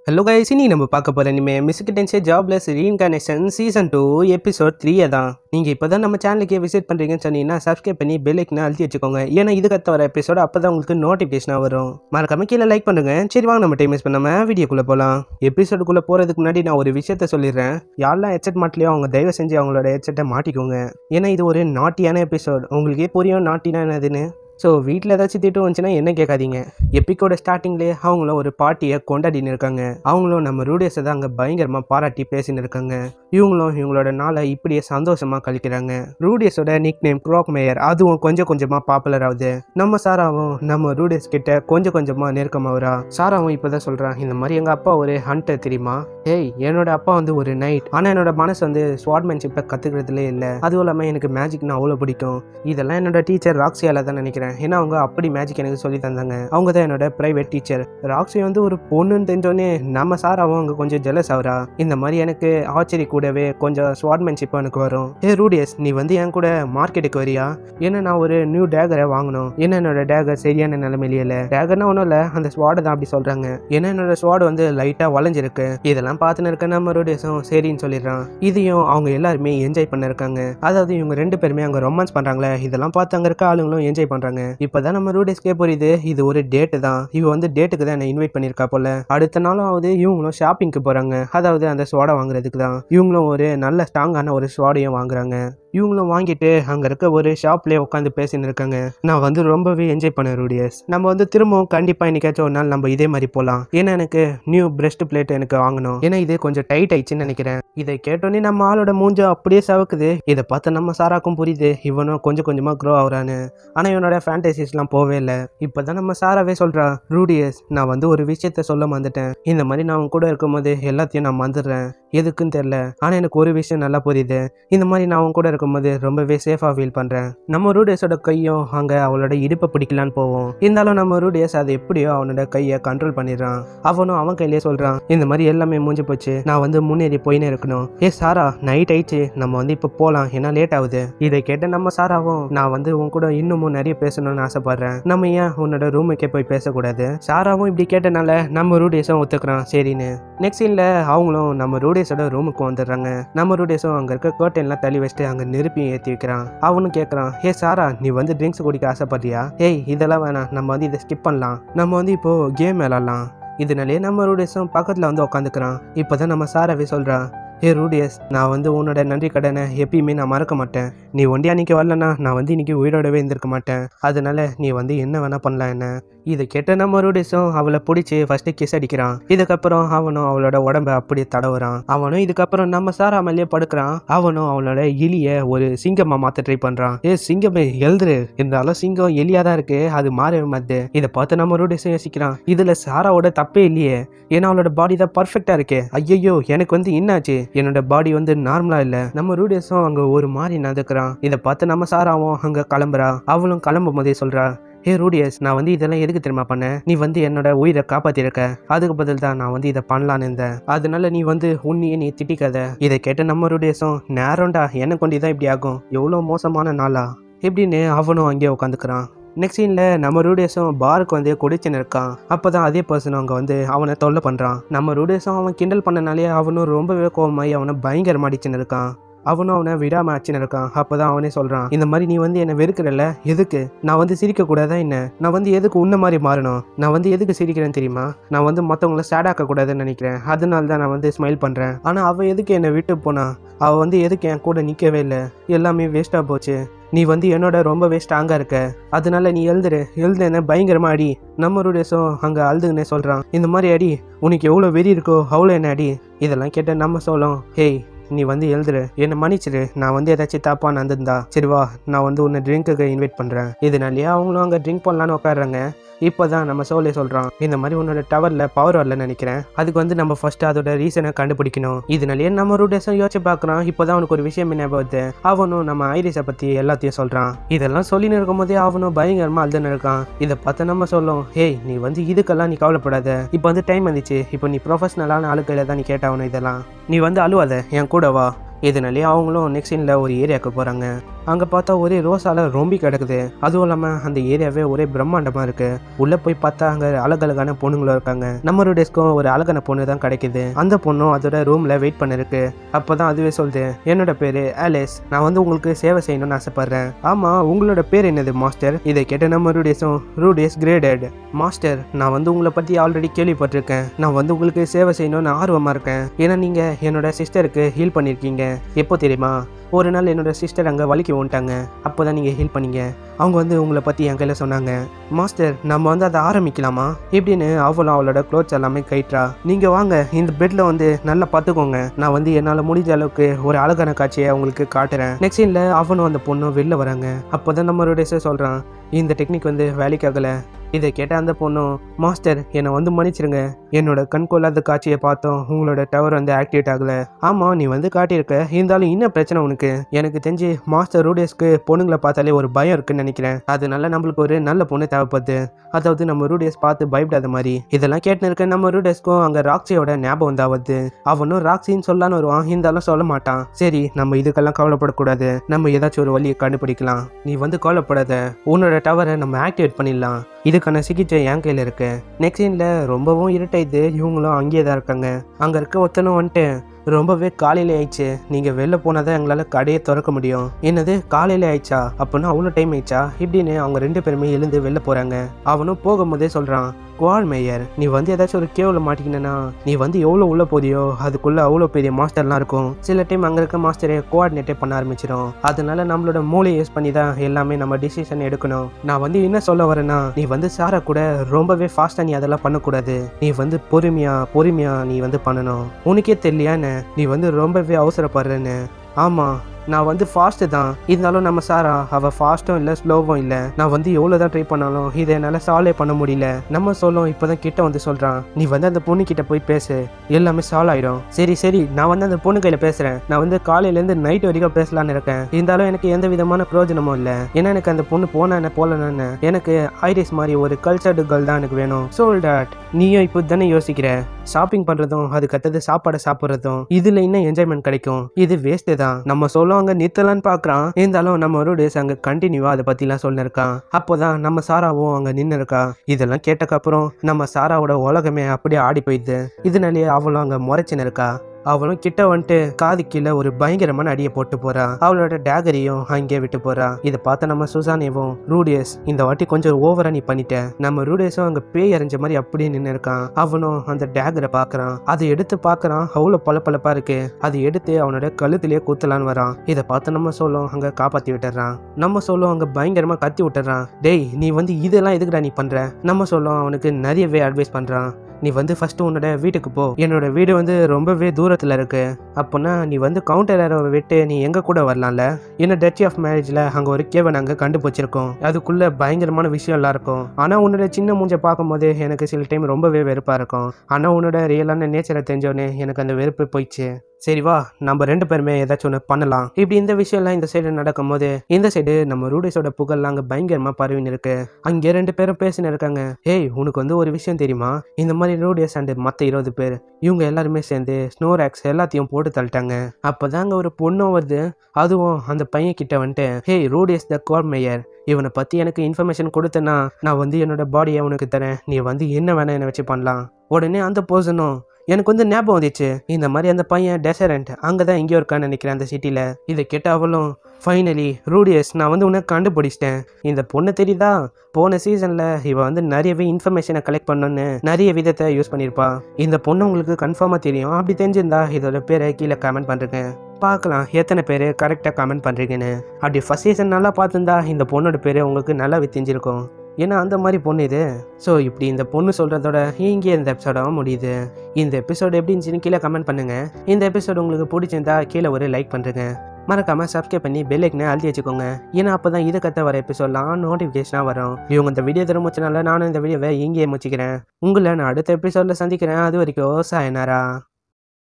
hello guys இனி நம்ம பார்க்க போகிற இனிமே மிஸ்கிட்டன்ஸே jobless reincarnation season two episode த்ரீயை தான் நீங்கள் இப்போ தான் நம்ம சேனலுக்கே விசிட் பண்ணுறீங்கன்னு சொன்னீங்கன்னா சப்ஸ்கிரைப் பண்ணி பெல்லைக்குன்னு அழுத்தி வச்சுக்கோங்க ஏன்னா இதுக்கு அடுத்த வர எபிசோட் அப்போ தான் உங்களுக்கு நோட்டிஃபிகேஷனாக வரும் மறக்காம கீழே லைக் பண்ணுங்க சரி வாங்க நம்ம டைம் மிஸ் பண்ணாமல் வீடியோக்குள்ளே போகலாம் எபிசோடுக்குள்ளே போகிறதுக்கு முன்னாடி நான் ஒரு விஷயத்த சொல்லிடுறேன் யாரெல்லாம் ஹெட்செட் மாட்டலையோ அவங்க தயவு செஞ்சு அவங்களோட ஹெட்செட்டை மாட்டிக்கோங்க ஏன்னா இது ஒரு நாட்டியான எபிசோட் உங்களுக்கே புரியும் நாட்டினா என்னதுன்னு ஸோ வீட்டில் ஏதாச்சும் திட்டு வந்துச்சுன்னா என்ன கேட்காதீங்க எப்பிக்கோட ஸ்டார்டிங்லேயே அவங்களும் ஒரு பார்ட்டியை கொண்டாடின்னு இருக்காங்க அவங்களும் நம்ம ரூடியஸை தான் அங்கே பயங்கரமாக பாராட்டி பேசின்னு இருக்காங்க இவங்களும் இவங்களோட நாளை இப்படியே சந்தோஷமாக கழிக்கிறாங்க ரூடியஸோட நிக் நேம் க்ராக் மேயர் அதுவும் கொஞ்சம் கொஞ்சமாக பாப்புலர் ஆகுது நம்ம சாராவும் நம்ம ரூடியஸ் கிட்ட கொஞ்சம் கொஞ்சமாக நெருக்கமாகறா சாராவும் இப்போ தான் சொல்கிறான் இந்த மாதிரி எங்கள் அப்பா ஒரு ஹண்டர் தெரியுமா ஏய் என்னோட அப்பா வந்து ஒரு நைட் ஆனால் என்னோட மனசு வந்து ஸ்வாட்மேன்ஷிப்பை கற்றுக்கிறதுலே இல்லை அதுவும் இல்லாமல் எனக்கு மேஜிக்னா அவ்வளோ பிடிக்கும் இதெல்லாம் என்னோட டீச்சர் ராக்ஸியால தான் நினைக்கிறேன் ஏன்னா அவங்க அப்படி மேஜிக் எனக்கு சொல்லி தந்தாங்க அவங்க தான் என்னோட பிரைவேட் டீச்சர் ராக்ஸி வந்து ஒரு பொண்ணுன்னு தெரிஞ்சோடனே நம்ம சாராவும் அங்கே கொஞ்சம் ஜெலஸ் ஆகுறா இந்த மாதிரி எனக்கு ஆச்சரி கூடவே கொஞ்சம் ஸ்வாட்மேன்ஷிப் எனக்கு வரும் ஏ ரூடியஸ் நீ வந்து என் கூட மார்க்கெட்டுக்கு வரியா ஏன்னா நான் ஒரு நியூ டேகரை வாங்கணும் ஏன்னா என்னோட டேகர் சரியான நிலைமையிலே இல்லை டேகர்னா ஒன்றும் இல்லை அந்த ஸ்வாடை தான் அப்படி சொல்கிறாங்க ஏன்னா என்னோட ஸ்வாடு வந்து லைட்டாக வளைஞ்சிருக்கு இதெல்லாம் பார்த்துன்னு இருக்க நம்ம ரூடியஸும் சரின்னு சொல்லிடுறான் இதையும் அவங்க எல்லாருமே என்ஜாய் பண்ண இருக்காங்க அதாவது இவங்க ரெண்டு பேருமே அங்கே ரொமான்ஸ் பண்ணுறாங்களே இதெல்லாம் பார்த்து அங்கே இருக்க ஆளுங்களும் என்ஜாய் பண்ணுறாங்க இப்போதான் நம்ம ரூடியஸ்க்கே புரியுது இது ஒரு டேட்டு தான் இவ வந்து டேட்டுக்கு தான் என்னை இன்வைட் பண்ணியிருக்கா போல அடுத்த நாளும் ஆகுது இவங்களும் ஷாப்பிங்க்கு போகிறாங்க அதாவது அந்த ஸ்வாடை வாங்குறதுக்கு தான் இவங்களும் ஒரு நல்ல ஸ்ட்ராங்கான ஒரு ஸ்வாடையும் வாங்குறாங்க இவங்களும் வாங்கிட்டு அங்கே இருக்க ஒரு ஷாப்லேயே உட்காந்து பேசின்னு இருக்காங்க நான் வந்து ரொம்பவே என்ஜாய் பண்ணேன் ரூடியஸ் நம்ம வந்து திரும்பவும் கண்டிப்பாக என்னைக்காச்சும் ஒரு நாள் நம்ம இதே மாதிரி போகலாம் ஏன்னா எனக்கு நியூ பிரஸ்ட் பிளேட் எனக்கு வாங்கணும் ஏன்னா இது கொஞ்சம் டைட் ஆயிடுச்சுன்னு நினைக்கிறேன் இதை கேட்டோன்னே நம்ம ஆளோட மூஞ்சம் அப்படியே சவக்குது இதை பார்த்து நம்ம சாராக்கும் புரியுது இவனும் கொஞ்சம் கொஞ்சமாக க்ரோ ஆகுறான்னு ஆனால் இவனோட ஃபேண்டசிஸ்லாம் போவே இல்லை இப்போ தான் நம்ம சாராவே சொல்கிறா ரூடியஸ் நான் வந்து ஒரு விஷயத்த சொல்ல மறந்துட்டேன் இந்த மாதிரி நான் உன் கூட இருக்கும்போது எல்லாத்தையும் நான் மறந்துடுறேன் எதுக்குன்னு தெரில ஆனால் எனக்கு ஒரு விஷயம் நல்லா புரியுது இந்த மாதிரி நான் அவன் கூட இருக்கும்போது ரொம்பவே சேஃபாக ஃபீல் பண்ணுறேன் நம்ம ரூடியஸோட கையும் அங்கே அவளோட இடுப்பை பிடிக்கலான்னு போவோம் இருந்தாலும் நம்ம ரூடியஸ் அதை எப்படியோ அவனோட கையை கண்ட்ரோல் பண்ணிடுறான் அவனும் அவன் கையிலேயே சொல்கிறான் இந்த மாதிரி எல்லாமே முடிஞ்சு போச்சு நான் வந்து முன்னேறி போயினே இருக்கணும் ஏ சாரா நைட் ஆயிடுச்சு நம்ம வந்து இப்போ போகலாம் ஏன்னா லேட் ஆகுது இதை கேட்ட நம்ம சாராவும் நான் வந்து உன் கூட இன்னமும் நிறைய பேசணும்னு ஆசைப்படுறேன் நம்ம ஏன் உன்னோட ரூமுக்கே போய் பேசக்கூடாது சாராவும் இப்படி கேட்டனால நம்ம ரூடியஸும் ஒத்துக்கிறான் சரின்னு நெக்ஸ்ட் சீனில் அவங்களும் நம்ம ரூடியஸோட ரூமுக்கு வந்துடுறாங்க நம்ம ரூடியஸும் அங்கே இருக்க கர்டன்லாம் தள்ளி வச்சுட்டு அங்கே நெருப்பியும் ஏற்றி வைக்கிறான் அவனும் கேட்குறான் ஏ சாரா நீ வந்து ட்ரிங்க்ஸ் குடிக்க ஆசைப்படுறியா ஏய் இதெல்லாம் வேணாம் நம்ம வந்து இதை ஸ்கிப் பண்ணலாம் நம்ம வந்து இப்போ கேம் விளாட்லாம் இதனாலே நம்ம ரூடியஸும் பக்கத்தில் வந்து உட்காந்துக்கிறான் இப்போ தான் நம்ம சாராவே சொல்கிறா ஏ ரூடியஸ் நான் வந்து உன்னோட நன்றி கடனை எப்பயுமே நான் மறக்க மாட்டேன் நீ ஒண்டி அன்றைக்கி வரலனா நான் வந்து இன்னைக்கு உயிரோடவே இருந்திருக்க மாட்டேன் அதனால நீ வந்து என்ன வேணால் பண்ணலாம் என்ன இதை கேட்ட நம்ம ரூடிஸும் அவளை பிடிச்சி ஃபஸ்ட்டு கிஸ் அடிக்கிறான் இதுக்கப்புறம் அவனும் அவளோட உடம்ப அப்படியே தடவுறான் அவனும் இதுக்கப்புறம் நம்ம சாரா மேலேயே படுக்கிறான் அவனும் அவளோட எலிய ஒரு சிங்கமா மாத்த ட்ரை பண்றான் ஏ சிங்கமே எழுதுரு இருந்தாலும் சிங்கம் எலியா தான் இருக்கு அது மாறவே மாத்து இதை பார்த்து நம்ம ரூடிஸும் யோசிக்கிறான் இதுல சாராவோட தப்பே இல்லையே ஏன்னா அவளோட பாடி தான் பர்ஃபெக்டா இருக்கே ஐயோ எனக்கு வந்து என்னாச்சு என்னோட பாடி வந்து நார்மலா இல்ல நம்ம ரூடியஸும் அங்க ஒரு மாதிரி நதுக்குறான் இதை பார்த்து நம்ம சாராவும் அங்க கிளம்புறா அவளும் கிளம்பும் போதே சொல்றா ஏ ரூடியஸ் நான் வந்து இதெல்லாம் எதுக்கு தெரியுமா பண்ணேன் நீ வந்து என்னோட உயிரை காப்பாத்திருக்க அதுக்கு பதில் தான் நான் வந்து இதை பண்ணலான்னு இருந்தேன் அதனால நீ வந்து உன்னையே நீ திட்டிக்காத இதை கேட்ட நம்ம ரூடியஸும் நேரம்டா என்ன கொண்டு தான் இப்படி ஆகும் எவ்வளோ மோசமான நாளா இப்படின்னு அவனும் அங்கேயே உட்காந்துக்கிறான் நெக்ஸ்ட் சீனில் நம்ம ரூடியஸும் பாருக்கு வந்து குடிச்சுன்னு இருக்கான் அப்போ தான் அதே பர்சன் அவங்க வந்து அவனை தொல்லை பண்ணுறான் நம்ம ரூடியஸும் அவன் கிண்டல் பண்ணனாலே அவனும் ரொம்பவே கோவமாயி அவனை பயங்கரமாக அடிச்சுன்னு இருக்கான் அவனும் அவனை விடாம அச்சுன்னு இருக்கான் அப்பதான் அவனே சொல்றான் இந்த மாதிரி நீ வந்து என்னை வெறுக்கிறல்ல எதுக்கு நான் வந்து சிரிக்க கூடாதா என்ன நான் வந்து எதுக்கு உன்ன மாதிரி மாறணும் நான் வந்து எதுக்கு சிரிக்கிறேன்னு தெரியுமா நான் வந்து மற்றவங்கள சேட் ஆக்க கூடாதுன்னு நினைக்கிறேன் அதனால தான் நான் வந்து ஸ்மைல் பண்றேன் ஆனா அவ எதுக்கு என்னை விட்டு போனா அவ வந்து எதுக்கு என் கூட நிக்கவே இல்லை எல்லாமே வேஸ்டா போச்சு நீ வந்து என்னோட ரொம்பவே ஸ்ட்ராங்காக இருக்க அதனால நீ எழுதுரு எழுதுன பயங்கரமா அடி நம்ம ரூடேஸும் அங்கே அழுதுன்னே சொல்கிறான் இந்த மாதிரி அடி உனக்கு எவ்வளோ வெறி இருக்கோ அவ்வளோ என்ன அடி இதெல்லாம் கேட்ட நம்ம சொல்லும் ஹேய் நீ வந்து எழுதுரு என்னை மன்னிச்சிரு நான் வந்து ஏதாச்சும் தப்பாக நடந்திருந்தா சரி வா நான் வந்து உன்னை ட்ரிங்க்குக்கு இன்வைட் பண்ணுறேன் இதனாலேயே அவங்களும் அங்கே ட்ரிங்க் பண்ணலான்னு உட்காடுறாங்க இப்போ தான் நம்ம சோலே சொல்கிறான் இந்த மாதிரி உன்னோட டவரில் பவர் வரலன்னு நினைக்கிறேன் அதுக்கு வந்து நம்ம ஃபர்ஸ்ட் அதோட ரீசனை கண்டுபிடிக்கணும் இதனாலேயே நம்ம ரூடேஸும் யோசிச்சு பார்க்குறான் இப்போ தான் அவனுக்கு ஒரு விஷயம் என்ன வருது அவனும் நம்ம ஐரிஸை பற்றி எல்லாத்தையும் சொல்கிறான் இதெல்லாம் சொல்லின்னு இருக்கும்போதே அவனும் பயங்கரமாக அழுதுன்னு இருக்கான் இதை பார்த்து நம்ம சொல்லும் ஹேய் நீ வந்து இதுக்கெல்லாம் நீ கவலைப்படாத இப்போ வந்து டைம் வந்துச்சு இப்போ நீ ப்ரொஃபஷனலான ஆளுக்கையில் தான் நீ கேட்டாகணும் இதெல்லாம் நீ வந்து அழுவாத என் கூட வா இதனாலே அவங்களும் நெக்ஸ்ட் சீனில் ஒரு ஏரியாவுக்கு போகிறாங்க அங்கே பார்த்தா ஒரே ரோஸால ரொம்பி கிடக்குது அதுவும் இல்லாமல் அந்த ஏரியாவே ஒரே பிரம்மாண்டமாக இருக்கு உள்ளே போய் பார்த்தா அங்கே அழகழகான பொண்ணுங்களும் இருக்காங்க நம்ம டேஸ்க்கும் ஒரு அழகான பொண்ணு தான் கிடைக்குது அந்த பொண்ணும் அதோட ரூமில் வெயிட் பண்ணிருக்கு அப்போ தான் அதுவே சொல்லுது என்னோட பேர் ஆலிஸ் நான் வந்து உங்களுக்கு சேவை செய்யணும்னு ஆசைப்படுறேன் ஆமாம் உங்களோட பேர் என்னது மாஸ்டர் இதை கேட்ட நம்ம ரூடேஸும் ரூடேஸ் கிரேடட் மாஸ்டர் நான் வந்து உங்களை பற்றி ஆல்ரெடி கேள்விப்பட்டிருக்கேன் நான் வந்து உங்களுக்கு சேவை செய்யணும்னு ஆர்வமாக இருக்கேன் ஏன்னா நீங்கள் என்னோட சிஸ்டருக்கு ஹீல் பண்ணியிருக்கீங்க எப்போ தெரியுமா ஒரு நாள் என்னோட சிஸ்டர் அங்கே வலிக்கு வந்துட்டாங்க அப்போ தான் நீங்கள் ஹீல் பண்ணீங்க அவங்க வந்து உங்களை பற்றி என் கையில் சொன்னாங்க மாஸ்டர் நம்ம வந்து அதை ஆரம்பிக்கலாமா இப்படின்னு அவளும் அவளோட க்ளோத்ஸ் எல்லாமே கைட்றா நீங்கள் வாங்க இந்த பெட்டில் வந்து நல்லா பார்த்துக்கோங்க நான் வந்து என்னால் முடிஞ்ச அளவுக்கு ஒரு அழகான காட்சியை அவங்களுக்கு காட்டுறேன் நெக்ஸ்ட் சீனில் அவனும் அந்த பொண்ணும் வெளில வராங்க அப்போ தான் நம்மளோட சொல்கிறான் இந்த டெக்னிக் வந்து வேலைக்காகலை இதை கேட்ட அந்த பொண்ணும் மாஸ்டர் என்னை வந்து மன்னிச்சிருங்க என்னோட கண் கொள்ளாத காட்சியை பார்த்தோம் உங்களோட டவர் வந்து ஆக்டிவேட் ஆகல ஆமாம் நீ வந்து காட்டியிருக்க இருந்தாலும் என்ன பிரச்சனை உனக்கு எனக்கு தெரிஞ்சு மாஸ்டர் ரூடியஸ்க்கு பொண்ணுங்களை பார்த்தாலே ஒரு பயம் இருக்குன்னு நினைக்கிறேன் அதனால நம்மளுக்கு ஒரு நல்ல பொண்ணு தேவைப்படுது அதாவது நம்ம ரூடியஸ் பார்த்து பயப்படாத மாதிரி இதெல்லாம் கேட்டுன்னு இருக்க நம்ம ரூடியஸ்க்கும் அங்கே ராக்ஸியோட ஞாபகம் வந்தாவது அவனும் ராக்ஸின்னு சொல்லலான்னு வருவான் இருந்தாலும் சொல்ல மாட்டான் சரி நம்ம இதுக்கெல்லாம் கவலைப்படக்கூடாது நம்ம ஏதாச்சும் ஒரு வழியை கண்டுபிடிக்கலாம் நீ வந்து கவலைப்படாத உன்னோட டவரை நம்ம ஆக்டிவேட் பண்ணிடலாம் இதுக்கான சிகிச்சை என் கையில் இருக்கு நெக்ஸ்ட் சீனில் ரொம்பவும் இருட்டாயிது இவங்களும் அங்கேயே தான் இருக்காங்க அங்கே இருக்க ஒருத்தனும் வந்துட்டு ரொம்பவே காலையில ஆயிடுச்சு நீங்கள் வெளில போனால் தான் எங்களால் கடையை திறக்க முடியும் என்னது காலையில ஆயிடுச்சா அப்படின்னா அவ்வளோ டைம் ஆயிடுச்சா இப்படின்னு அவங்க ரெண்டு பேருமே எழுந்து வெளில போகிறாங்க அவனும் போகும்போதே சொல்கிறான் குவால் மேயர் நீ வந்து ஏதாச்சும் ஒரு கேவில் மாட்டிக்கினா நீ வந்து எவ்வளோ உள்ள போதியோ அதுக்குள்ளே அவ்வளோ பெரிய மாஸ்டர்லாம் இருக்கும் சில டைம் அங்கே இருக்க மாஸ்டரே கோஆர்டினேட்டே பண்ண ஆரம்பிச்சிடும் அதனால நம்மளோட மூளையை யூஸ் பண்ணி தான் எல்லாமே நம்ம டிசிஷன் எடுக்கணும் நான் வந்து என்ன சொல்ல வரேன்னா நீ வந்து சாரா கூட ரொம்பவே ஃபாஸ்ட்டாக நீ அதெல்லாம் பண்ணக்கூடாது நீ வந்து பொறுமையா பொறுமையா நீ வந்து பண்ணணும் உனக்கே தெரியலையான்னு நீ வந்து ரொம்பவே அவசரப்படுறேன்னு ஆமாம் நான் வந்து ஃபாஸ்ட்டு தான் இருந்தாலும் நம்ம சாரா அவள் ஃபாஸ்ட்டும் இல்லை ஸ்லோவும் இல்லை நான் வந்து எவ்வளோ தான் ட்ரை பண்ணாலும் இதை என்னால் சால்வே பண்ண முடியல நம்ம சொல்லும் இப்போ தான் கிட்ட வந்து சொல்கிறான் நீ வந்து அந்த பொண்ணு கிட்ட போய் பேசு எல்லாமே சால்வ் ஆயிடும் சரி சரி நான் வந்து அந்த பொண்ணு கையில் பேசுகிறேன் நான் வந்து காலையிலேருந்து நைட் வரைக்கும் பேசலான்னு இருக்கேன் இருந்தாலும் எனக்கு எந்த விதமான பிரயோஜனமும் இல்லை ஏன்னா எனக்கு அந்த பொண்ணு போனா என்ன போலன்னு எனக்கு ஐரிஸ் மாதிரி ஒரு கல்ச்சர்டு கேர்ள் தான் எனக்கு வேணும் சோல் டாட் நீயும் இப்போ தானே யோசிக்கிற ஷாப்பிங் பண்ணுறதும் அதுக்கு அடுத்தது சாப்பாடை சாப்பிட்றதும் இதில் இன்னும் என்ஜாய்மெண்ட் கிடைக்கும் இது வேஸ்ட்டு தான் நம்ம சொல்லும் அங்கே நிறுத்தலான்னு பார்க்குறான் இருந்தாலும் நம்ம ஒரு டேஸ் அங்கே கண்டினியூவாக அதை பற்றிலாம் சொல்லிருக்கான் அப்போ தான் நம்ம சாராவும் அங்கே நின்று இருக்கா இதெல்லாம் கேட்டக்கப்புறம் நம்ம சாராவோட உலகமே அப்படியே ஆடி போயிடுது இதனாலேயே அவளும் அங்கே முறைச்சின்னு இருக்கா அவளும் கிட்ட வந்துட்டு காது கீழே ஒரு பயங்கரமான அடியை போட்டு போறா அவளோட டேகரையும் அங்கே விட்டு போறா இதை பார்த்த நம்ம சுசானேவும் ரூடியஸ் இந்த வாட்டி கொஞ்சம் ஓவரா நீ பண்ணிட்ட நம்ம ரூடியஸும் அங்க பேய் அரைஞ்ச மாதிரி அப்படியே நின்று இருக்கான் அவனும் அந்த டேகரை பார்க்கறான் அதை எடுத்து பார்க்கறான் அவ்வளோ பளபளப்பா இருக்கு அதை எடுத்து அவனோட கழுத்திலேயே குத்தலான்னு வரான் இதை பார்த்து நம்ம சொல்லும் அங்க காப்பாத்தி விட்டுறான் நம்ம சொல்லும் அங்க பயங்கரமா கத்தி விட்டுறான் டேய் நீ வந்து இதெல்லாம் எதுக்குடா நீ பண்ற நம்ம சொல்லும் அவனுக்கு நிறையவே அட்வைஸ் பண்றான் நீ வந்து ஃபர்ஸ்ட் உன்னோட வீட்டுக்கு போ என்னோட வீடு வந்து ரொம்பவே தூரத்தில் இருக்கு அப்போனா நீ வந்து கவுண்டர் ஏரோவை விட்டு நீ எங்க கூட வரலாம்ல என்ன டச்சி ஆஃப் மேரேஜில் அங்கே ஒரு கேவை நாங்கள் கண்டுபிடிச்சிருக்கோம் அதுக்குள்ள பயங்கரமான விஷயம்லாம் இருக்கும் ஆனால் உன்னோட சின்ன மூஞ்சை பார்க்கும்போது எனக்கு சில டைம் ரொம்பவே வெறுப்பாக இருக்கும் ஆனால் உன்னோட ரியலான நேச்சரை தெரிஞ்சோடனே எனக்கு அந்த வெறுப்பு போயிடுச்சு சரி வா நம்ம ரெண்டு பேருமே ஏதாச்சும் ஒன்று பண்ணலாம் இப்படி இந்த விஷயம்லாம் இந்த சைடு நடக்கும்போது இந்த சைடு நம்ம ரூடிஸோட புகழ்லாம் அங்கே பயங்கரமாக பரவின்னு இருக்கு அங்கே ரெண்டு பேரும் பேசின்னு இருக்காங்க ஏய் உனக்கு வந்து ஒரு விஷயம் தெரியுமா இந்த மாதிரி ரூடியஸ் அண்ட் மற்ற இருபது பேர் இவங்க எல்லாருமே சேர்ந்து ஸ்னோராக்ஸ் எல்லாத்தையும் போட்டு தள்ளிட்டாங்க அப்போதாங்க ஒரு பொண்ணும் வருது அதுவும் அந்த பையன் கிட்ட வந்துட்டு hey Rudeus the quagmire இவனை பற்றி எனக்கு இன்ஃபர்மேஷன் கொடுத்தேன்னா நான் வந்து என்னோட பாடியை உனக்கு தரேன் நீ வந்து என்ன வேணா என்னை வச்சு பண்ணலாம் உடனே அந்த பர்சனும் எனக்கு வந்து ஞாபகம் வந்துச்சு இந்த மாதிரி அந்த பையன் டெசரண்ட் அங்கே தான் எங்கேயோ இருக்கான்னு நினைக்கிறேன் அந்த சிட்டியில் இதை கேட்ட அவளும் ஃபைனலி ரூடியஸ் நான் வந்து உன்னை கண்டுபிடிச்சிட்டேன் இந்த பொண்ணு தெரியுதா போன சீசனில் இவ வந்து நிறையவே இன்ஃபர்மேஷனை கலெக்ட் பண்ணணுன்னு நிறைய விதத்தை யூஸ் பண்ணியிருப்பா இந்த பொண்ணு உங்களுக்கு கன்ஃபார்மாக தெரியும் அப்படி தெரிஞ்சிருந்தா இதோட பேரை கீழே கமெண்ட் பண்ணுறேங்க பார்க்கலாம் எத்தனை பேர் கரெக்டாக கமெண்ட் பண்ணுறீங்கன்னு அப்படி ஃபஸ்ட் சீசன் நல்லா பார்த்துருந்தா இந்த பொண்ணோட பேர் உங்களுக்கு நல்லாவே தெரிஞ்சிருக்கும் ஏன்னா அந்த மாதிரி பொண்ணு இது ஸோ இப்படி இந்த பொண்ணு சொல்கிறதோட இங்கே இந்த எபிசோட முடியுது இந்த எபிசோடு எப்படி இருந்துச்சுன்னு கீழே கமெண்ட் பண்ணுங்கள் இந்த எபிசோடு உங்களுக்கு பிடிச்சிருந்தா கீழே ஒரு லைக் பண்ணுறேங்க மறக்காம சப்ஸ்கிரைப் பண்ணி பெல் ஐக்கனை அழுத்தி வச்சுக்கோங்க ஏன்னா அப்போ தான் இது கத்த வர எபிசோட்லாம் நோட்டிஃபிகேஷனாக வரும் இவங்க இந்த வீடியோ தர முச்சனால நானும் இந்த வீடியோவை இங்கேயே முச்சிக்கிறேன் உங்களை நான் அடுத்த எபிசோடில் சந்திக்கிறேன் அது வரைக்கும் சாயனாரா